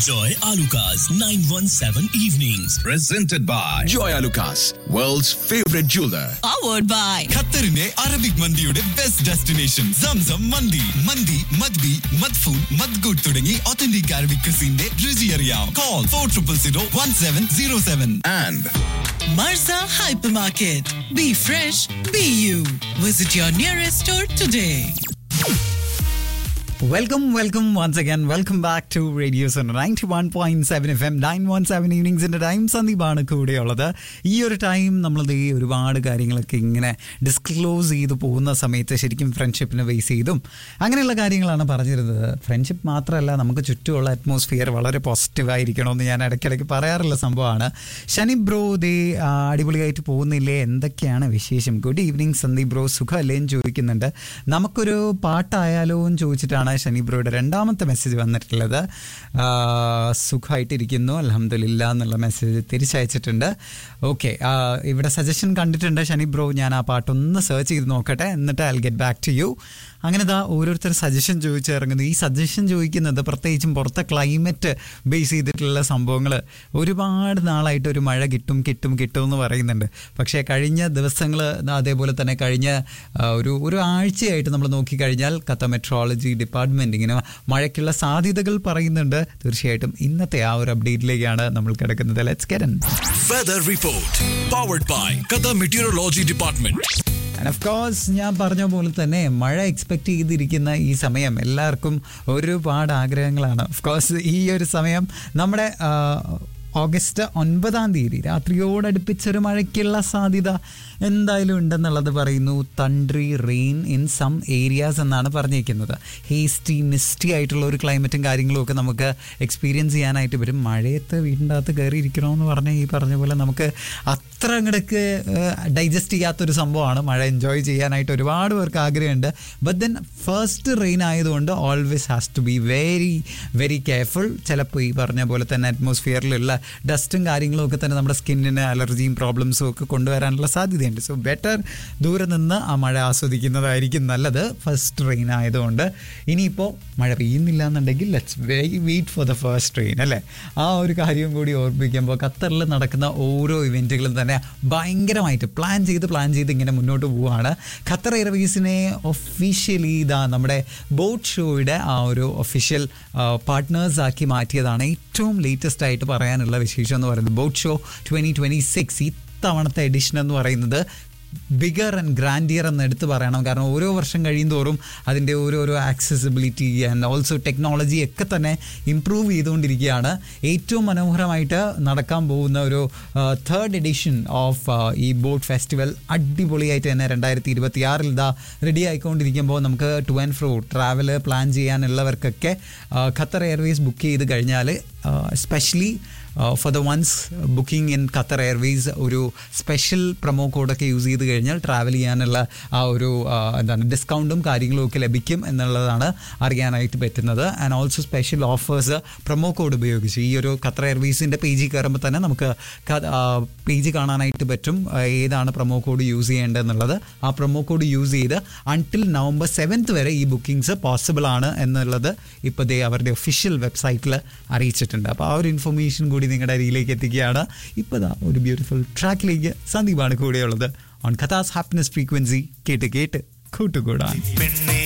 Enjoy Alucard's 917 evenings. Presented by Joy Lucas, world's favorite jeweler. powered by ഖത്തറിന്റെ Arabic മന്തിയുടെ best destination Zamzam mandi mandi മദ്ബി മദ്ഫൂൺ മദ്ഗുഡ് തുടങ്ങി ഒത്തന്റിക് അറബിക് ക്രിസിന്റെ രുചി അറിയാം call four triple zero one seven zero seven And Marza Hypermarket. Be fresh, be you. Visit your nearest store today. Welcome welcome once again welcome back to radio ninety one point seven F M nine one seven ഈവനിങ്സിന്റെ time സന്ദീപാണ് കൂടെയുള്ളത് ഈ ഒരു time നമ്മൾ ഈ ഒരുപാട് കാര്യങ്ങളൊക്കെ ഇങ്ങനെ ഡിസ്ക്ലോസ് ചെയ്ത് പോകുന്ന സമയത്ത് ശരിക്കും ഫ്രണ്ട്ഷിപ്പിനെ ബേസ് ചെയ്തും അങ്ങനെയുള്ള കാര്യങ്ങളാണ് പറഞ്ഞിരുന്നത് ഫ്രണ്ട്ഷിപ്പ് മാത്രമല്ല നമുക്ക് ചുറ്റുമുള്ള അറ്റ്മോസ്ഫിയർ വളരെ പോസിറ്റീവായിരിക്കണമെന്ന് ഞാൻ ഇടയ്ക്കിടയ്ക്ക് പറയാറുള്ള സംഭവമാണ് ശനി ബ്രോ ദേ ആ, അടിപൊളിയായിട്ട് പോകുന്നില്ലേ എന്തൊക്കെയാണ് വിശേഷം ഗുഡ് ഈവനിങ് സന്ദീപ് ബ്രോ സുഖമല്ലേ എന്ന് ചോദിക്കുന്നുണ്ട് നമുക്കൊരു പാട്ടായാലോ എന്ന് ചോദിച്ചിട്ടാണ് ശനി ബ്രോയുടെ രണ്ടാമത്തെ മെസ്സേജ് വന്നിട്ടുള്ളത് ആ, സുഖമായിട്ടിരിക്കുന്നു അലഹമില്ല എന്നുള്ള മെസ്സേജ് തിരിച്ചയച്ചിട്ടുണ്ട് ഓക്കെ ഇവിടെ സജഷൻ കണ്ടിട്ടുണ്ട് ശനി ബ്രോ ഞാൻ ആ പാട്ടൊന്ന് സെർച്ച് ചെയ്ത് നോക്കട്ടെ എന്നിട്ട് I get back to you അങ്ങനെ ദാ ഓരോരുത്തർ സജഷൻ ചോദിച്ചിറങ്ങുന്നു ഈ സജഷൻ ചോദിക്കുന്നത് പ്രത്യേകിച്ചും പുറത്തെ ക്ലൈമറ്റ് ബേസ് ചെയ്തിട്ടുള്ള സംഭവങ്ങൾ ഒരുപാട് നാളായിട്ട് ഒരു മഴ കിട്ടും കിട്ടും കിട്ടും എന്ന് പറയുന്നുണ്ട് പക്ഷേ കഴിഞ്ഞ ദിവസങ്ങൾ അതേപോലെ തന്നെ കഴിഞ്ഞ ആ, ഒരു ഒരു ആഴ്ചയായിട്ട് നമ്മൾ നോക്കിക്കഴിഞ്ഞാൽ കത്ത മെട്രോളജി ഡിപ്പാർട്ട്മെൻറ്റ് ഇങ്ങനെ മഴയ്ക്കുള്ള സാധ്യതകൾ പറയുന്നുണ്ട് തീർച്ചയായിട്ടും ഇന്നത്തെ ആ ഒരു അപ്ഡേറ്റിലേക്കാണ് നമ്മൾ കിടക്കുന്നത് ലെറ്റ്സ് കെരൻ Weather Report. Powered by Qatar Meteorology Department. And of course ഞാൻ പറഞ്ഞ പോലെ തന്നെ മഴ എക്സ്പെക്ട് ചെയ്തിരിക്കുന്ന ഈ സമയം എല്ലാവർക്കും ഒരുപാട് ആഗ്രഹങ്ങളാണ് ഓഫ് കോഴ്സ് ഈ ഒരു സമയം നമ്മുടെ ആ, ഓഗസ്റ്റ് ഒൻപതാം തീയതി രാത്രിയോടടുപ്പിച്ചൊരു മഴയ്ക്കുള്ള സാധ്യത എന്തായാലും ഉണ്ടെന്നുള്ളത് പറയുന്നു thundery rain in some areas എന്നാണ് പറഞ്ഞിരിക്കുന്നത് ഹേസ്റ്റി മിസ്റ്റി ആയിട്ടുള്ള ഒരു ക്ലൈമറ്റും കാര്യങ്ങളും ഒക്കെ നമുക്ക് എക്സ്പീരിയൻസ് ചെയ്യാനായിട്ട് വരും മഴയത്ത് വീടിൻ്റെ അകത്ത് കയറി ഇരിക്കണമെന്ന് പറഞ്ഞാൽ ഈ പറഞ്ഞ പോലെ നമുക്ക് അത്ര അങ്ങടക്ക് ഡൈജസ്റ്റ് ചെയ്യാത്തൊരു സംഭവമാണ് മഴ എൻജോയ് ചെയ്യാനായിട്ട് ഒരുപാട് പേർക്ക് ആഗ്രഹമുണ്ട് ബട്ട് ദെൻ ഫസ്റ്റ് റെയിൻ ആയതുകൊണ്ട് always has to be very very careful ചിലപ്പോൾ ഈ പറഞ്ഞ പോലെ തന്നെ അറ്റ്മോസ്ഫിയറിലുള്ള ഡസ്റ്റും കാര്യങ്ങളും ഒക്കെ തന്നെ നമ്മുടെ സ്കിന്നിന് അലർജിയും പ്രോബ്ലംസും ഒക്കെ കൊണ്ടുവരാനുള്ള സാധ്യതയുണ്ട് സോ ബെറ്റർ ദൂരെ നിന്ന് ആ മഴ ആസ്വദിക്കുന്നതായിരിക്കും നല്ലത് ഫസ്റ്റ് റെയിൻ ആയതുകൊണ്ട് ഇനിയിപ്പോൾ മഴ പെയ്യുന്നില്ല എന്നുണ്ടെങ്കിൽ let's wait for the first rain അല്ലേ ആ ഒരു കാര്യം കൂടി ഓർമ്മിക്കുമ്പോൾ ഖത്തറിൽ നടക്കുന്ന ഓരോ ഇവൻറ്റുകളും തന്നെ ഭയങ്കരമായിട്ട് പ്ലാൻ ചെയ്ത് പ്ലാൻ ചെയ്ത് ഇങ്ങനെ മുന്നോട്ട് പോവുകയാണ് ഖത്തർ എയർവേസിനെ ഒഫീഷ്യലി ഇതാ നമ്മുടെ ബോട്ട് ഷോയുടെ ആ ഒരു ഒഫീഷ്യൽ പാർട്ട്നേഴ്സ് ആക്കി മാറ്റിയതാണ് ഏറ്റവും ലേറ്റസ്റ്റ് ആയിട്ട് പറയാനുള്ള വിശേഷം എന്ന് പറയുന്നത് boat show twenty twenty six ഇത്തവണത്തെ എഡിഷൻ എന്ന് പറയുന്നത് ബിഗർ ആൻഡ് ഗ്രാൻഡിയർ എന്ന് എടുത്ത് പറയണം കാരണം ഓരോ വർഷം കഴിയുന്തോറും അതിൻ്റെ ഓരോരോ ആക്സസിബിലിറ്റി ആൻഡ് ഓൾസോ ടെക്നോളജി ഒക്കെ തന്നെ ഇമ്പ്രൂവ് ചെയ്തുകൊണ്ടിരിക്കുകയാണ് ഏറ്റവും മനോഹരമായിട്ട് നടക്കാൻ പോകുന്ന ഒരു തേർഡ് എഡിഷൻ ഓഫ് ഈ ബോട്ട് ഫെസ്റ്റിവൽ അടിപൊളിയായിട്ട് തന്നെ രണ്ടായിരത്തി ഇരുപത്തി ആറിൽ ഇതാ റെഡി ആയിക്കൊണ്ടിരിക്കുമ്പോൾ നമുക്ക് to and fro travel plan ചെയ്യാനുള്ളവർക്കൊക്കെ ആ, ഖത്തർ എയർവേസ് ബുക്ക് ചെയ്ത് കഴിഞ്ഞാൽ specially for the ones booking in Qatar Airways ഒരു സ്പെഷ്യൽ പ്രൊമോ കോഡൊക്കെ യൂസ് ചെയ്ത് കഴിഞ്ഞാൽ ട്രാവൽ ചെയ്യാനുള്ള ആ ഒരു ആ, എന്താണ് ഡിസ്കൗണ്ടും കാര്യങ്ങളും ഒക്കെ ലഭിക്കും എന്നുള്ളതാണ് അറിയാനായിട്ട് പറ്റുന്നത് and also special offers promo code ഉപയോഗിച്ച് ഈ ഒരു ഖത്തർ എയർവേസിൻ്റെ പേജിൽ കയറുമ്പോൾ തന്നെ നമുക്ക് പേജ് കാണാനായിട്ട് പറ്റും ആ, ഏതാണ് പ്രൊമോ കോഡ് യൂസ് ചെയ്യേണ്ടതെന്നുള്ളത് ആ പ്രൊമോ കോഡ് യൂസ് ചെയ്ത് അൺടിൽ നവംബർ സെവൻത്ത് വരെ ഈ ബുക്കിംഗ്സ് പോസിബിൾ ആണ് എന്നുള്ളത് ഇപ്പോൾ ദേ അവരുടെ ഒഫീഷ്യൽ വെബ്സൈറ്റിൽ അറിയിച്ചിട്ടുണ്ട് അപ്പോൾ ആ ഒരു ഇൻഫർമേഷൻ കൂടി നിങ്ങളുടെ അരിയിലേക്ക് എത്തിക്കുകയാണ് ഇപ്പോൾ ദാ ഒരു ബ്യൂട്ടിഫുൾ ട്രാക്കിലേക്ക് സന്ദീപാണ് കൂടെയുള്ളത് ഓൺ കഥാസ് ഹാപ്പിനെസ് ഫ്രീക്വൻസി കേട്ട് കേട്ട് കൂട്ടുകൂടാൻ പെണ്ണെ